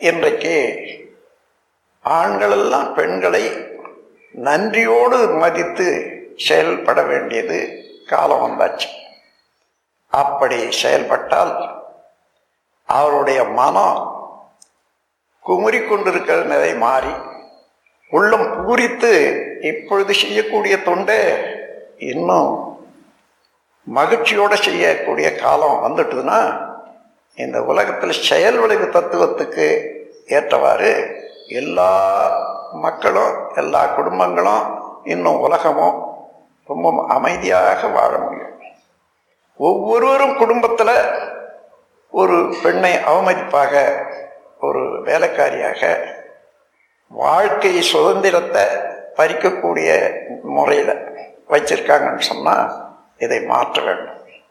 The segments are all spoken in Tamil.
இன்றைக்கு ஆண்களெல்லாம் பெண்களை நன்றியோடு மதித்து செயல்பட வேண்டியது காலம் வந்தாச்சு அப்படி செயல்பட்டால் அவருடைய மனம் குமுறி கொண்டிருக்கிற நிலை மாறி உள்ளம் பூரித்து இப்பொழுது செய்யக்கூடிய தொண்டை இன்னும் மகிழ்ச்சியோடு செய்யக்கூடிய காலம் வந்துட்டுதுன்னா இந்த உலகத்தில் செயல் விளைவு தத்துவத்துக்கு ஏற்றவாறு எல்லா மக்களும் எல்லா குடும்பங்களும் இன்னும் உலகமும் ரொம்ப அமைதியாக வாழ முடியும் ஒவ்வொருவரும் குடும்பத்தில் ஒரு பெண்ணை அவமதிப்பாக ஒரு வேலைக்காரியாக வாழ்க்கை சுதந்திரத்தை பறிக்கக்கூடிய முறையில் வச்சிருக்காங்கன்னு சொன்னால் இதை மாற்ற வேண்டும்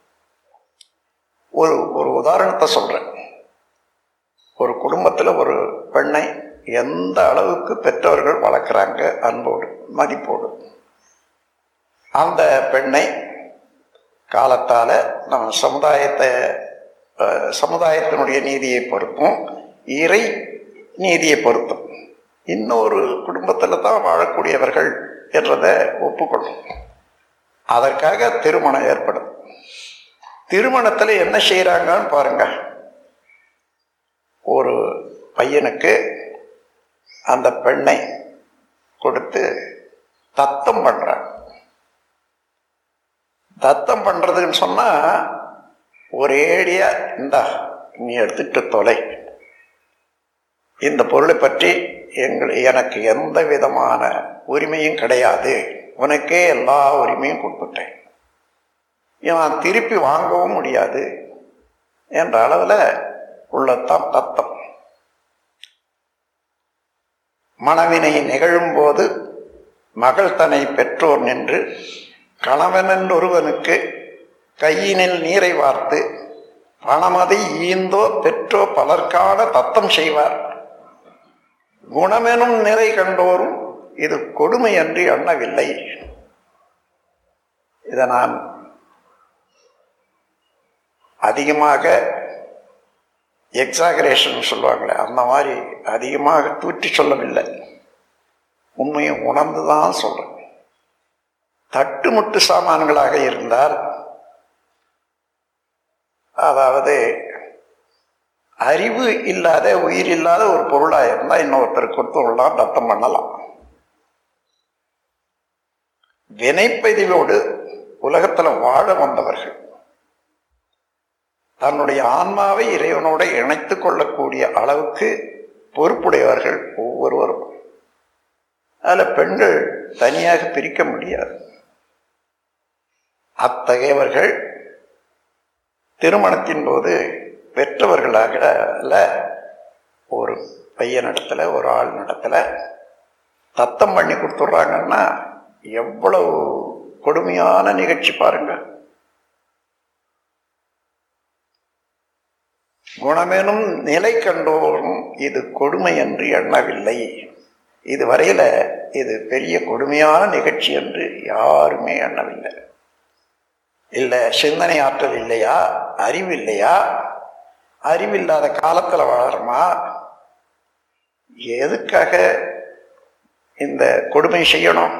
ஒரு ஒரு உதாரணத்தை சொல்கிறேன் ஒரு குடும்பத்தில் ஒரு பெண்ணை எந்த அளவுக்கு பெற்றவர்கள் வளர்க்குறாங்க அன்போடு மதிப்போடு அந்த பெண்ணை காலத்தால் நம்ம சமுதாயத்தை சமுதாயத்தினுடைய நீதியை பொறுத்தும் இறை நீதியை பொறுத்தும் இன்னொரு குடும்பத்தில் தான் வாழக்கூடியவர்கள் என்றதை ஒப்புக்கொள்ளும் அதற்காக திருமணம் ஏற்படும் திருமணத்தில் என்ன செய்கிறாங்கன்னு பாருங்க ஒரு பையனுக்கு அந்த பெண்ணை கொடுத்து தத்தம் பண்ணுறாங்க தத்தம் பண்ணுறதுன்னு சொன்னால் ஒரேடியா இந்தா நீ எடுத்துட்டு தொலை இந்த பொருளை பற்றி எங்கள் எனக்கு எந்த விதமான உரிமையும் கிடையாது உனக்கே எல்லா உரிமையும் கொடுத்துட்டேன் இவன் திருப்பி வாங்கவும் முடியாது என்ற அளவில் உள்ளத்தான் தத்தம் மனவினை நிகழும்போது மகள் தன்னை பெற்றோர் நின்று கணவனன் ஒருவனுக்கு கையினில் நீரை வார்த்து பணமதை ஈந்தோ பெற்றோ பலர்க்கான தத்தம் செய்வார் குணமெனும் நிறை கண்டோரும் இது கொடுமை அன்றி எண்ணவில்லை இதை நான் அதிகமாக எக்ஸாகரேஷன் சொல்லுவாங்களே அந்த மாதிரி அதிகமாக தூற்றி சொல்லவில்லை உண்மையை உணர்ந்து தான் சொல்றேன் தட்டுமுட்டு சாமான்களாக இருந்தால் அதாவது அறிவு இல்லாத உயிர் இல்லாத ஒரு பொருளாக இருந்தால் இன்னொருத்தருக்கு கொடுத்து விடலாம் தத்தம் பண்ணலாம் வினைப்பதிவோடு உலகத்தில் வாழ வந்தவர்கள் தன்னுடைய ஆன்மாவை இறைவனோட இணைத்து கொள்ளக்கூடிய அளவுக்கு பொறுப்புடையவர்கள் ஒவ்வொருவரும் அதில் பெண்கள் தனியாக பிரிக்க முடியாது அத்தகையவர்கள் திருமணத்தின் போது பெற்றவர்களாக அல்ல ஒரு பையனிடத்துல ஒரு ஆள் நடத்துல தத்தம் பண்ணி கொடுத்துட்றாங்கன்னா எவ்வளவு கொடுமையான நிகழ்ச்சி பாருங்க குணமெனும் நிலை கண்டோரும் இது கொடுமை என்று எண்ணவில்லை இது வரையில இது பெரிய கொடுமையான நிகழ்ச்சி என்று யாருமே எண்ணவில்லை இல்லை சிந்தனை ஆற்றல் இல்லையா அறிவு இல்லையா அறிவில்லாத காலத்தில் வாழறோமா எதுக்காக இந்த கொடுமை செய்யணும்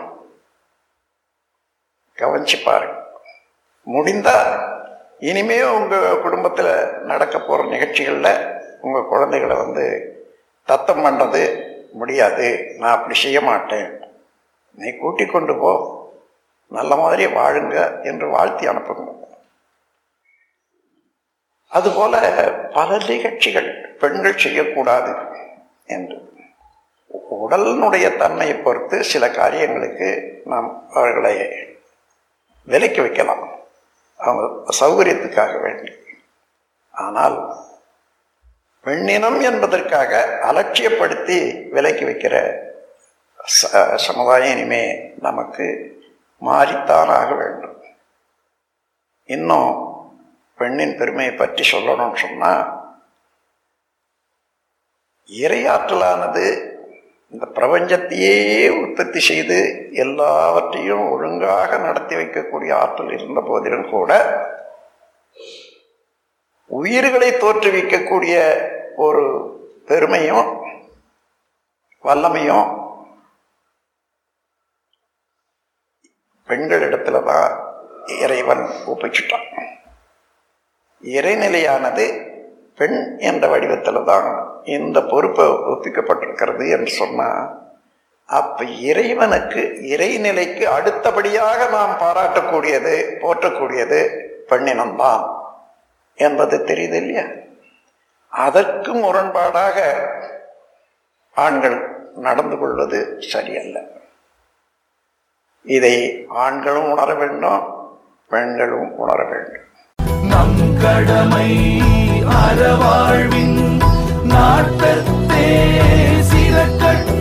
கவனிச்சு பாருங்க முடிந்தா இனிமே உங்க குடும்பத்தில் நடக்க போற நிகழ்ச்சிகளில் உங்க குழந்தைகளை வந்து தத்தம் பண்றது முடியாது நான் அப்படி செய்ய மாட்டேன் நீ கூட்டி கொண்டு போ நல்ல மாதிரி வாழுங்க என்று வாழ்த்தி அனுப்புங்க அதுபோல பல நிகழ்ச்சிகள் பெண்கள் செய்யக்கூடாது என்று உடலினுடைய தன்மையை பொறுத்து சில காரியங்களுக்கு நாம் அவர்களை விலைக்கு வைக்கலாம் அவங்க சௌகரியத்துக்காக வேண்டி ஆனால் பெண்ணினம் என்பதற்காக அலட்சியப்படுத்தி விலைக்கு வைக்கிற சமுதாயம் இனிமே நமக்கு மாறித்தான் ஆக வேண்டும் இன்னும் பெண்ணின் பெருமையை பற்றி சொல்லணும்னு சொன்னால் இறையாற்றலானது இந்த பிரபஞ்சத்தையே உற்பத்தி செய்து எல்லாவற்றையும் ஒழுங்காக நடத்தி வைக்கக்கூடிய ஆற்றல் இருந்த போதிலும் கூட உயிர்களை தோற்றுவிக்கக்கூடிய ஒரு பெருமையும் வல்லமையும் பெண்களிடத்துல தான் இறைவன் ஒப்பிச்சுட்டான் இறைநிலையானது பெண் என்ற வடிவத்தில் தான் இந்த பொறுப்பை ஒப்பிக்கப்பட்டிருக்கிறது என்று சொன்னா அப்ப இறைவனுக்கு இறைநிலைக்கு அடுத்தபடியாக நாம் பாராட்டக்கூடியது போற்றக்கூடியது பெண்ணினம்தான் என்பது தெரியுது இல்லையா அதற்கு முரண்பாடாக ஆண்கள் நடந்து கொள்வது சரியல்ல இதை ஆண்களும் உணர வேண்டும் பெண்களும் உணர வேண்டும் நம் கடமை அறவாழ்வின் நாட்டத்தே சிறக்கட்டும்